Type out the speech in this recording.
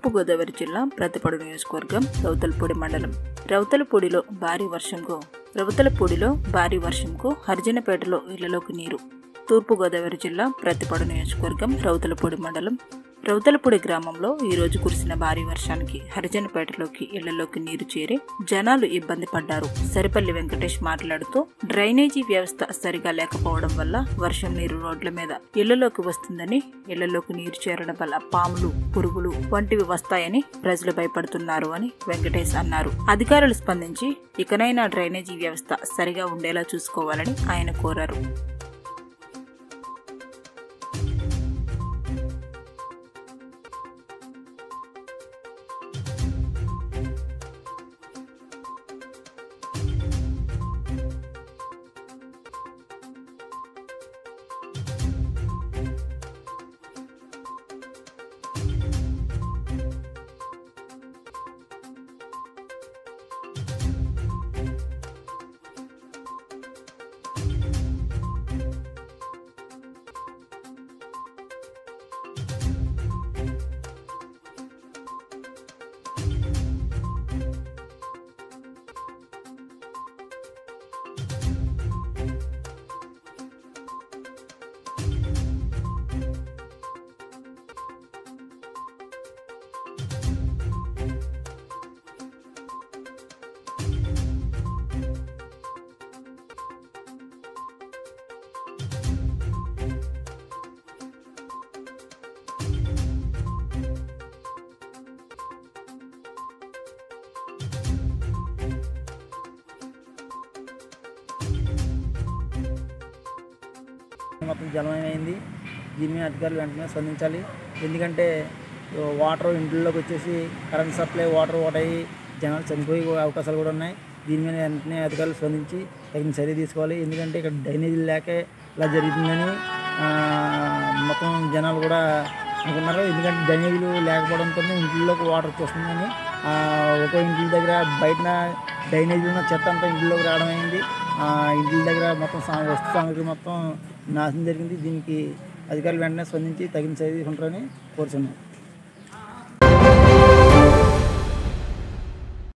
తూర్పుగోదావరి జిల్లా ప్రతిపడు నియోజకవర్గం రౌతలపూడి మండలం రౌతలపూడిలో భారీ వర్షంకు రౌతలపూడిలో భారీ వర్షంకు హరిజనపేటలో ఇళ్లలోకి నీరు తూర్పుగోదావరి జిల్లా ప్రతిపడు నియోజకవర్గం రౌతలపూడి మండలం రౌతలపూడి గ్రామంలో ఈ రోజు కురిసిన భారీ వర్షానికి హరిజనపేటలోకి ఇళ్లలోకి నీరు చేరి జనాలు ఇబ్బంది పడ్డారు సరిపల్లి వెంకటేష్ మాట్లాడుతూ డ్రైనేజీ వ్యవస్థ సరిగా లేకపోవడం వల్ల వర్షం నీరు రోడ్ల మీద ఇళ్లలోకి వస్తుందని ఇళ్లలోకి నీరు చేరడం వల్ల పాములు పురుగులు వంటివి వస్తాయని ప్రజలు భయపడుతున్నారు అని వెంకటేష్ అన్నారు అధికారులు స్పందించి ఇకనైనా డ్రైనేజీ వ్యవస్థ సరిగా ఉండేలా చూసుకోవాలని ఆయన కోరారు మొత్తం జలమయమైంది దీని మీద అధికారులు వెంటనే స్పందించాలి ఎందుకంటే వాటర్ ఇంట్లోకి వచ్చేసి కరెంట్ సప్లై వాటర్ ఒకటయి జనాలు చనిపోయే అవకాశాలు కూడా ఉన్నాయి దీని మీద వెంటనే అధికారులు స్పందించి తగిన చర్య తీసుకోవాలి ఎందుకంటే ఇక్కడ డ్రైనేజీలు లేక ఇలా జరుగుతుందని ఆ, మొత్తం జనాలు కూడా అనుకున్నారు ఎందుకంటే డ్రైనేజీలు లేకపోవడంతో ఇంట్లోకి వాటర్ వచ్చేస్తుందని ఆ, ఒక్కో ఇంటి దగ్గర బయట డ్రైనేజీలు ఉన్న చెత్త అంతా ఇంట్లోకి రావడం అయింది ఆ, ఇంటి దగ్గర మొత్తం సా- వస్తు సామగ్రి మొత్తం నాశనం జరిగింది దీనికి అధికారులు వెంటనే స్పందించి తగిన చర్య తీసుకుంటారని కోరుచున్నాం